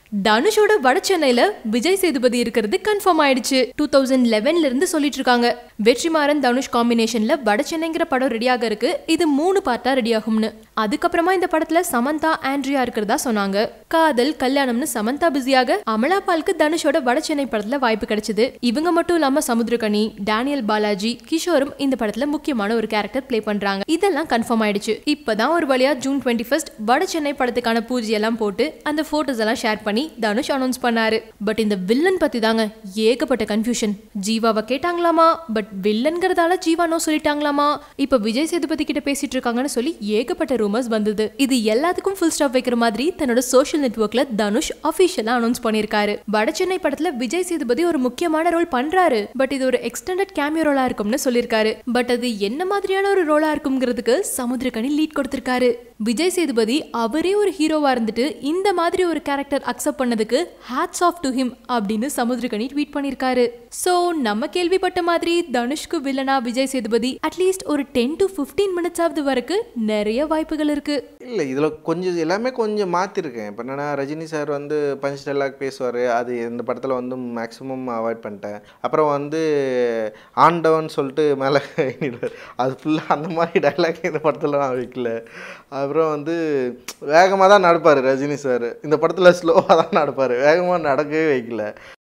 தனுஷோட வட சென்னையில விஜய் சேதுபதி இருக்கிறது கன்ஃபார்ம் ஆயிடுச்சு டூ தௌசண்ட் லெவன்ல இருந்து சொல்லிட்டு இருக்காங்க வெற்றிமாறன் தனுஷ் காம்பினேஷன்ல வட சென்னைங்கிற படம் ரெடியாக இருக்கு இது மூணு பார்ட்டா ரெடி ஆகும்னு அதுக்கப்புறமா இந்த படத்துல சமந்தா ஆண்ட்ரியா இருக்கிறதா சொன்னாங்க காதல் கல்யாணம்னு சமந்தா பிஸியாக அமலா பாலுக்கு தனுஷோட வட சென்னை படத்துல வாய்ப்பு கிடைச்சது இவங்க மட்டும் இல்லாம சமுத்திரகனி டேனியல் பாலாஜி கிஷோரும் இந்த படத்துல முக்கியமான ஒரு கேரக்டர் ப்ளே பண்றாங்க இதெல்லாம் கன்ஃபார்ம் ஆயிடுச்சு இப்பதான் ஒரு வழியா ஜூன் டுவெண்ட்டி ஃபர்ஸ்ட் வட சென்னை படத்துக்கான பூஜை எல்லாம் போட்டு அந்த போட்டோஸ் எல்லாம் ஷேர் பண்ணி தனுஷ் அனௌன்ஸ் பண்ணாரு பட் இந்த வில்லன் பத்தி தாங்க ஏகப்பட்ட கன்ஃபியூஷன் ஜீவாவை கேட்டாங்களாமா பட் வில்லன்கிறதால ஜீவானோ சொல்லிட்டாங்களாமா இப்ப விஜய் சேதுபதி கிட்ட பேசிட்டு இருக்காங்கன்னு சொல்லி ஏகப்பட்ட ரூமர்ஸ் வந்தது இது எல்லாத்துக்கும் ஃபுல் ஸ்டாப் வைக்கிற மாதிரி தன்னோட சோஷியல் நெட்வொர்க்ல தனுஷ் அபிஷியலா அனௌன்ஸ் பண்ணிருக்காரு வட சென்னை படத்துல விஜய் சேதுபதி ஒரு முக்கியமான ரோல் பண்றாரு பட் இது ஒரு எக்ஸ்டெண்டட் கேமியோ ரோலா இருக்கும்னு சொல்லியிருக்காரு பட் அது என்ன மாதிரியான ஒரு ரோலா இருக்குங்கிறதுக்கு சமுத்திரகனி லீட் கொடுத்திருக்காரு விஜய் சேதுபதி அவரே ஒரு ஹீரோவா இருந்துட்டு இந்த மாதிரி ஒரு கேரக்டர் அக்செப்ட் பண்ணதுக்கு ஹேட்ஸ் ஆஃப் டு ஹிம் அப்படின்னு சமுத்திரகனி ட்வீட் பண்ணிருக்காரு சோ நம்ம கேள்விப்பட்ட மாதிரி தனுஷ்க்கு வில்லனா விஜய் சேதுபதி அட்லீஸ்ட் ஒரு டென் டு ஃபிஃப்டீன் மினிட்ஸ் ஆகுது வரைக்கும் நிறைய வாய்ப்புகள் இருக்கு இல்லை இதில் கொஞ்சம் எல்லாமே கொஞ்சம் மாற்றிருக்கேன் இப்போ என்னென்னா ரஜினி சார் வந்து பஞ்ச் டைலாக் பேசுவார் அது இந்த படத்தில் வந்து மேக்ஸிமம் அவாய்ட் பண்ணிட்டேன் அப்புறம் வந்து ஆண்டவன் சொல்லிட்டு மேலே அது ஃபுல்லாக அந்த மாதிரி டைலாக் இந்த படத்தில் நான் வைக்கல அப்புறம் வந்து வேகமாக தான் நடப்பார் ரஜினி சார் இந்த படத்தில் ஸ்லோவாக தான் நடப்பார் வேகமாக நடக்கவே வைக்கல